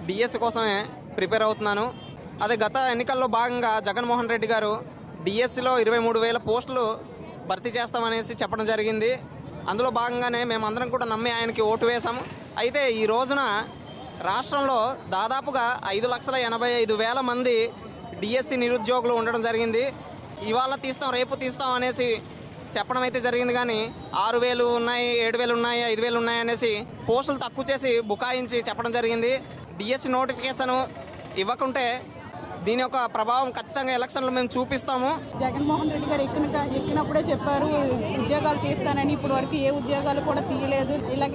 DSC కోసమే prepare అవుతున్నాను అదే గత ఎన్నికల్లో భాగంగా జగన్మోహన్ రెడ్డి గారు డిఎస్సిలో ఇరవై మూడు వేల పోస్టులు భర్తీ చేస్తామనేసి చెప్పడం జరిగింది అందులో భాగంగానే మేమందరం కూడా నమ్మి ఆయనకి ఓటు వేశాము అయితే ఈ రోజున రాష్ట్రంలో దాదాపుగా ఐదు లక్షల ఎనభై ఐదు వేల మంది డిఎస్సి నిరుద్యోగులు ఉండడం జరిగింది ఇవాళ తీస్తాం రేపు తీస్తాం అనేసి చెప్పడం అయితే జరిగింది కానీ ఆరు వేలు ఉన్నాయి ఏడు వేలు ఉన్నాయి ఐదు వేలు ఉన్నాయి అనేసి పోస్టులు తక్కువ చేసి బుకాయించి చెప్పడం జరిగింది డిఎస్సి నోటిఫికేషన్ ఇవ్వకుంటే దీని యొక్క ప్రభావం ఖచ్చితంగా ఎలక్షన్లో మేము చూపిస్తాము జగన్మోహన్ రెడ్డి గారు ఎక్కిన ఎక్కినప్పుడే చెప్పారు ఉద్యోగాలు తీస్తానని ఇప్పటి వరకు ఏ ఉద్యోగాలు కూడా తీయలేదు ఇలాగే